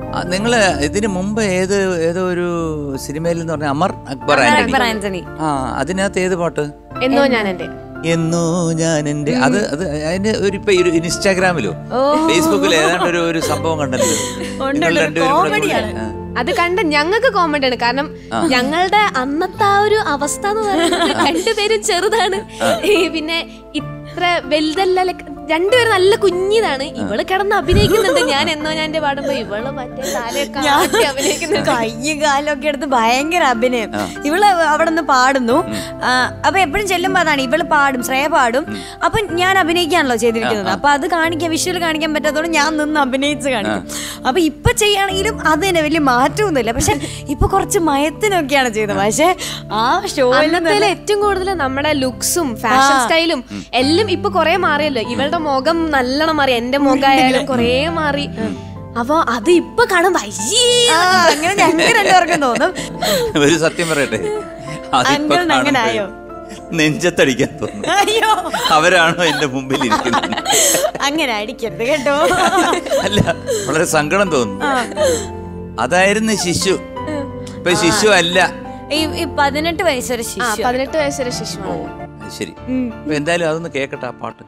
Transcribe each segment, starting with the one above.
ആ, നിങ്ങള് ഇതിന് മുമ്പ് ഏത് ഏതോ ഒരു സിനിമയിൽ എന്ന് പറഞ്ഞ അമർ അക്ബർ ആന്റണി അക്ബർ ആന്റണി ആ അതിനകത്ത് ഏത് പാട്ട് എന്നോ ഞാൻ എന്റെ എന്നോ ഞാൻ എന്റെ അത് അത് അതിന്റെ ഒരു ഇപ്പൊ ഒരു ഇൻസ്റ്റാഗ്രാമിലോ ഫേസ്ബുക്കിലോ ഏതാണ്ട് ഒരു ഒരു സംഭവം കണ്ടല്ലോ നിങ്ങൾ രണ്ടുപേരും കൂടെ കൂടി. ആ. അത് കണ്ട ഞങ്ങൾക്ക് കോമഡി ആണ് കാരണം ഞങ്ങളുടെ അന്നത്തെ ആ ഒരു അവസ്ഥ എന്ന് പറയുന്നത് രണ്ടുപേരും ചെറുതാണ് ഈ പിന്നെ ഇത്ര വലുതല്ല like രണ്ടുപേരും നല്ല കുഞ്ഞിതാണ് ഇവള് കിടന്ന് അഭിനയിക്കുന്നുണ്ട് ഞാൻ എന്നോ ഞാൻ എന്റെ പാടുമ്പോ ഇവള് മറ്റേ താലയൊക്കെ ആട്ടി അഭിനയിക്കുന്നുണ്ട് കയ്യും കാലും ഒക്കെ എടുത്ത് ഭയങ്കര അഭിനയം ഇവള് അവിടെ നിന്ന് പാടുന്നു ആ, അപ്പൊ എപ്പോഴും ചെല്ലുമ്പോ അതാണ് ഇവള് പാടും ശ്രേയ പാടും അപ്പൊ ഞാൻ അഭിനയിക്കാണല്ലോ ചെയ്തിരിക്കുന്നത് അപ്പൊ അത് കാണിക്കാൻ വിഷ്വൽ കാണിക്കാൻ പറ്റാത്തതുകൊണ്ട് ഞാൻ നിന്ന് അഭിനയിച്ച് കാണിക്കും അപ്പൊ ഇപ്പൊ ചെയ്യുകയാണെങ്കിലും അത് തന്നെ വലിയ മാറ്റമൊന്നുമില്ല പക്ഷെ ഇപ്പൊ കുറച്ച് മയത്തിനൊക്കെയാണ് ചെയ്തത് പക്ഷെ ആ ഷോയിൽ അന്നത്തെ ഏറ്റവും കൂടുതൽ നമ്മുടെ ലുക്സും ഫാഷൻ സ്റ്റൈലും എല്ലാം ഇപ്പൊ കൊറേ മാറിയല്ലോ ഇവളുടെ മുഖം നല്ലോണം മാറി എന്റെ മുഖമായാലും കൊറേ മാറി അപ്പൊ അത് ഇപ്പൊ കാണുമ്പോ അയ്യേ അങ്ങനെ ഞങ്ങൾക്ക് രണ്ടുപേർക്കും തോന്നും ഒരു സത്യം പറയട്ടെ അതിപ്പോ അങ്കിളിന് അങ്ങനെ കാണുമ്പഴേ ആയോ? നെഞ്ചത്തടിക്കാൻ തോന്നുന്നു അയ്യോ അവരാണോ എന്റെ മുമ്പിൽ ഇരിക്കുന്നത് അങ്ങനെ അടിക്കരുത് കേട്ടോ അല്ല വളരെ സങ്കടം തോന്നുന്നു അതായിരുന്നു ശിശു ഇപ്പൊ ശിശു അല്ല ഈ ഈ പതിനെട്ട് വയസ്സൊരു ആ ശിശു പതിനെട്ട് വയസ്സുവരെ ശിശുവാണ് അത് ശരി അപ്പൊ എന്തായാലും അതൊന്ന് കേക്കട്ടെ ആ പാട്ട്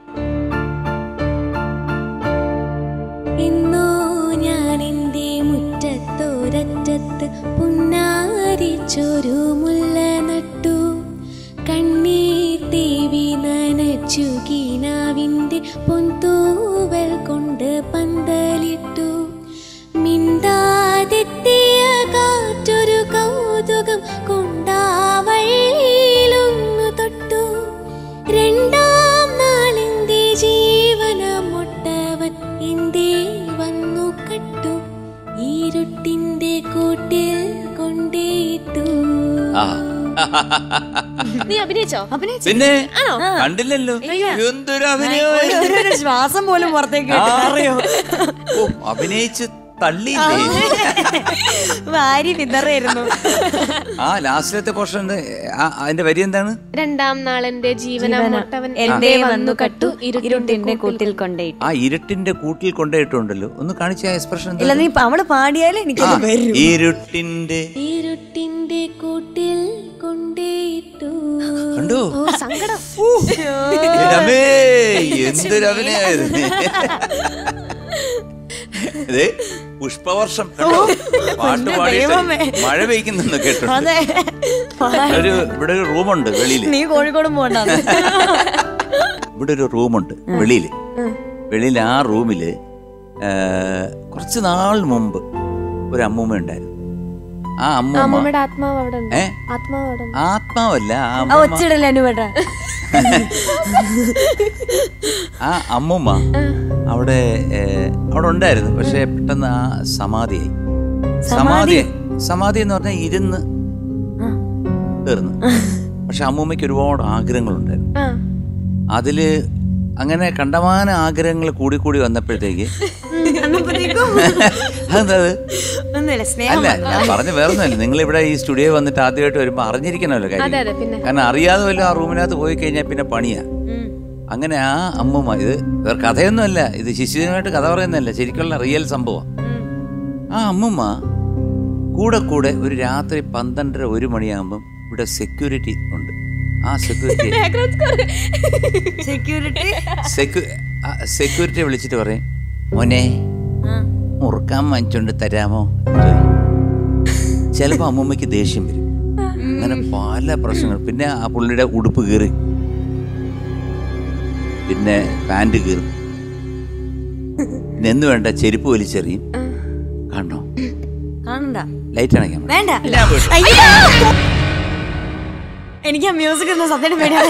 ഇന്നോ ഞാൻ എൻ്റെ മുറ്റത്തോരറ്റത്ത് പുന്നാരിച്ചൊരു മുല്ല നട്ടു കണ്ണീർ തേവി നനച്ചു കീനാവിൻ്റെ പൊന്തൂവൽ കൊണ്ട് പന്തലിട്ടു മിണ്ടാതെത്തിയ കാറ്റൊരു കൗതുകം കൊണ്ടാവഴിയിലൊന്നു തൊട്ടു രണ്ടാം നാളിന്റെ ജീവനമൊട്ടവൻ എന്തേ വന്നു കട്ടു ഈരുട്ടിന്റെ കൂട്ടിൽ കൊണ്ടേയിട്ടു ആ നീ അഭിനയിച്ചോ പിന്നെ കണ്ടില്ലല്ലോ എന്തൊരു അഭിനയം ഒരു- ഒരു ശ്വാസം പോലും പുറത്തേക്ക് അറിയോ ഓ അഭിനയിച്ച് തള്ളിയില്ലേ വാരി വിതറായിരുന്നു ആ ലാസ്റ്റിലത്തെ പോർഷൻ അതിന്റെ വരി എന്താണ് രണ്ടാം നാളെന്റെ ജീവനമൊട്ടവൻ എന്തേ വന്നു കട്ടു ഇരുട്ടിന്റെ കൂട്ടിൽ കൊണ്ടേയിട്ടു ആ ഇരുട്ടിന്റെ കൂട്ടിൽ കൊണ്ടുപോയിട്ടുണ്ടല്ലോ ഒന്ന് കാണിച്ച എക്സ്പ്രഷൻ ഇല്ല നീ ഇപ്പൊ അവള് പാടിയാലേ എനിക്ക് വരും ഇരുട്ടിന്റെ ഇരുട്ടിന്റെ കൂട്ടിൽ കൊണ്ടേയിട്ടു കണ്ടോ ഓ സങ്കടം രമേ എന്തൊരു അഭിനയത് അതെ പുഷ്പവർഷം കണ്ടോ പാട്ട് പാടിയിട്ട് മഴ പെയ്ക്കുന്നെന്ന് കേട്ടോ അതെ ഒരു ഇവിടെ ഒരു റൂമുണ്ട് വെളിയിൽ നീ കോഴിക്കോട് പോകണ്ട ഇവിടെ ഒരു റൂമുണ്ട് വെളിയിൽ വെളിയിൽ ആ റൂമില് ആ, കുറച്ച് നാൾ മുമ്പ് ഒരു അമ്മൂമ്മ ഉണ്ടായിരുന്നു ആ അമ്മൂമ്മ അമ്മൂമ്മയുടെ ആത്മാവ് അവിടെ ഉണ്ട് ഏ ആത്മാവ് അവിടെ ഉണ്ട് ആത്മാവല്ല ആ ആ അമ്മൂമ്മ ഒച്ചിടല്ലേ അനുവേട്ട ആ അമ്മൂമ്മ അവിടെ ഏ, അവിടെ ഉണ്ടായിരുന്നു പക്ഷെ പെട്ടെന്ന് ആ സമാധിയായി സമാധി സമാധി എന്ന് പറഞ്ഞാൽ ഇരുന്ന് തീർന്നു പക്ഷെ അമ്മൂമ്മയ്ക്ക് ഒരുപാട് ആഗ്രഹങ്ങളുണ്ടായിരുന്നു ആ അതില് അങ്ങനെ കണ്ടമാന ആഗ്രഹങ്ങൾ കൂടി കൂടി വന്നപ്പോഴത്തേക്ക് അതെന്താ അത്? ഒന്നുമില്ല സ്നേഹം അല്ല ഞാൻ പറഞ്ഞ വേറൊന്നുമല്ല നിങ്ങൾ ഇവിടെ ഈ സ്റ്റുഡിയോ വന്നിട്ട് ആദ്യമായിട്ട് വരുമ്പോൾ അറിഞ്ഞിരിക്കണമല്ലോ അതെ കാര്യം അതെ പിന്നെ കാരണം അറിയാതെ വല്ലതും ആ റൂമിനകത്ത് പോയി കഴിഞ്ഞാൽ പിന്നെ പണിയാ ഉം. അങ്ങനെ ആ അമ്മൂമ്മ ഇത് വേറെ കഥയൊന്നുമല്ല ഇത് ശിശുദിനമായിട്ട് കഥ പറയുന്നതല്ല ശരിക്കുള്ള റിയൽ സംഭവം ആ അമ്മൂമ്മ കൂടെ കൂടെ ഒരു രാത്രി പന്ത്രണ്ടര ഒരു മണിയാകുമ്പം ഇവിടെ സെക്യൂരിറ്റി ഉണ്ട് ആ സെക്യൂരിറ്റി സെക്യൂരിറ്റി സെക്യൂരിറ്റി വിളിച്ചിട്ട് പറയും മോനെ മുറുക്കാൻ വാങ്ങിച്ചോണ്ട് തരാമോ എന്ന് ചോദിക്കും. ചിലപ്പോ അമ്മൂമ്മയ്ക്ക് ദേഷ്യം വരും അങ്ങനെ പല പ്രശ്നങ്ങൾ പിന്നെ ആ പുള്ളിയുടെ ഉടുപ്പ് കീറി പിന്നെ പാൻറ് കീറും പിന്നെ എന്ന് വേണ്ട ചെരുപ്പ് വലിച്ചെറിയും കാണണോ കാണണ്ട ലൈറ്റ് അണയ്ക്കാൻ വേണ്ട ഞാൻ പോയിട്ട് അയ്യോ! എനിക്ക് ആ മ്യൂസിക് ഒന്നും സത്യം പേടിയാണ്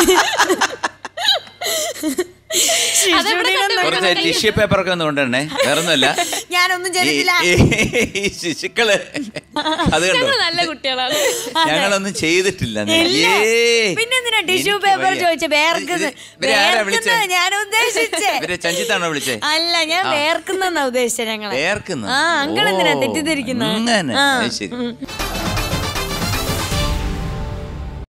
കുറച്ച് ടിഷ്യൂ പേപ്പർ ഒക്കെ ഒന്ന് കൊണ്ടുവരണേ വേറൊന്നുമല്ല ഞാനൊന്നും ചെയ്തിട്ടില്ല ഈ- ഈ ശിശുക്കള് അത് കണ്ടോ നല്ല കുട്ടികളാണ് ഞങ്ങളൊന്നും ചെയ്തിട്ടില്ല ഇല്ല. ഏയ്. പിന്നെന്തിനാ ടിഷ്യൂ എനിക്ക് പേപ്പർ വയ്യ. ചോദിച്ച വേർക്കുന്നത് ഇത് ഇവരെ ആരാ വിളിച്ചേ? ഞാൻ ഉദ്ദേശിച്ചേ ഇവരെ ചഞ്ചിത്താണോ വിളിച്ചേ അല്ല ഞാൻ വേർക്കുന്നെന്നാ ഉദ്ദേശിച്ചത് ഞങ്ങളെ വേർക്കുന്ന ആ, അങ്കിൾ എന്തിനാ തെറ്റിദ്ധരിക്കുന്നെ? അങ്ങനെ ആ. അത് ശരി